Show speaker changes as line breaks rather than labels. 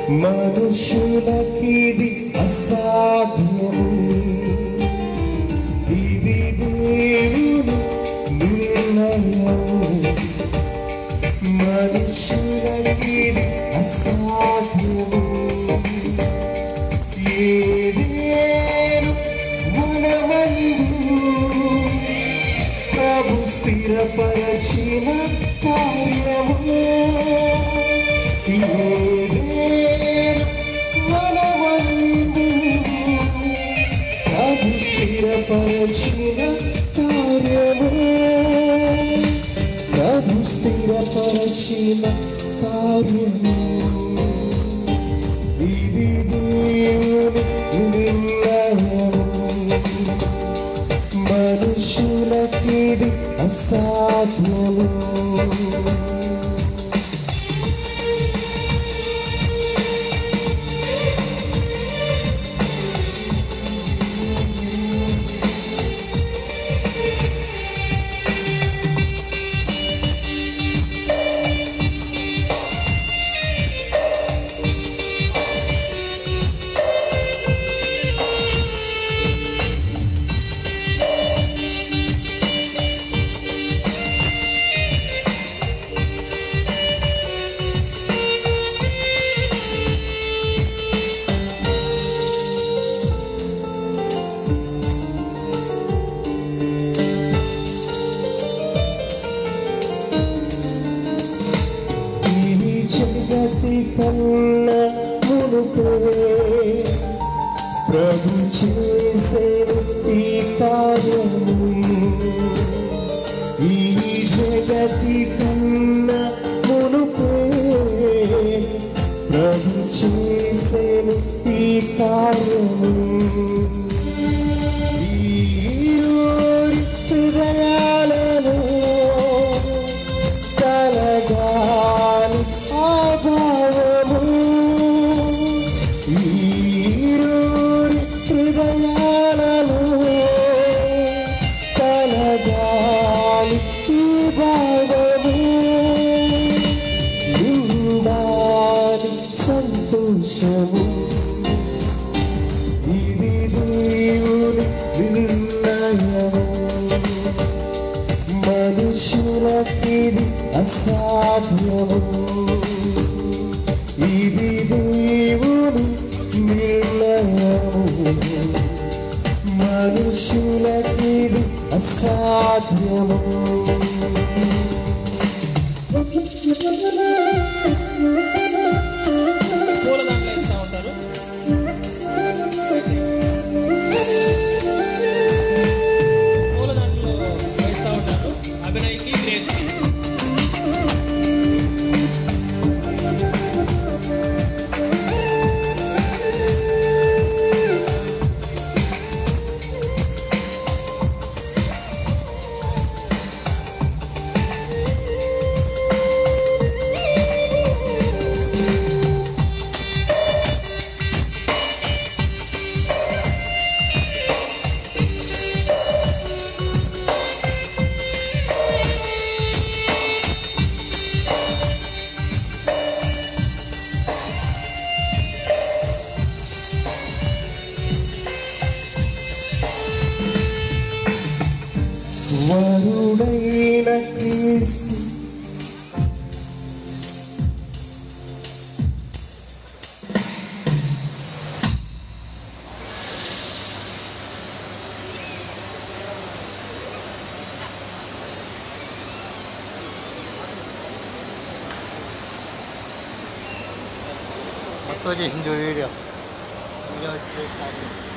మనుషులకిది అసాధ్యము ఇది దేవుని నిర్ణయము మనుషులకిది అసాధ్యము ఏదేను మనవందు ప్రభు స్థిరపరచిన కార్యము ఏదేను మనవందు ప్రభు స్థిరపరచిన కార్యము ప్రభు స్థిరపరచిన కార్యము ఇది దేవుని నిర్ణయము మనుషులకిది అసాధ్యము ఈ జగతి కన్న మునుపే ప్రభు చేసే ఈ కార్యము ఈ జగతి కన్న మునుపే ప్రభు చేసే ఈ కార్యము ఈ హృదయాలలో కలగాలి ఆభావము ఈరూరి హృదయాలలో కలగాలి ఈ భావము నిండాలి సంతోషము ఇది దేవుని నిర్ణయము మనుషులకిది అసాధ్యము ఇది దేవుని నిర్ణయము మనుషులకిది అసాధ్యము
పూల దాంట్లో వేస్తూ ఉంటారు పూల దాంట్లో వేస్తూ ఉంటారు అభినయ్కి గ్రేస్కి
వరుడైన క్రీస్తు
మొత్తం చేసింది వీడియో వీడియో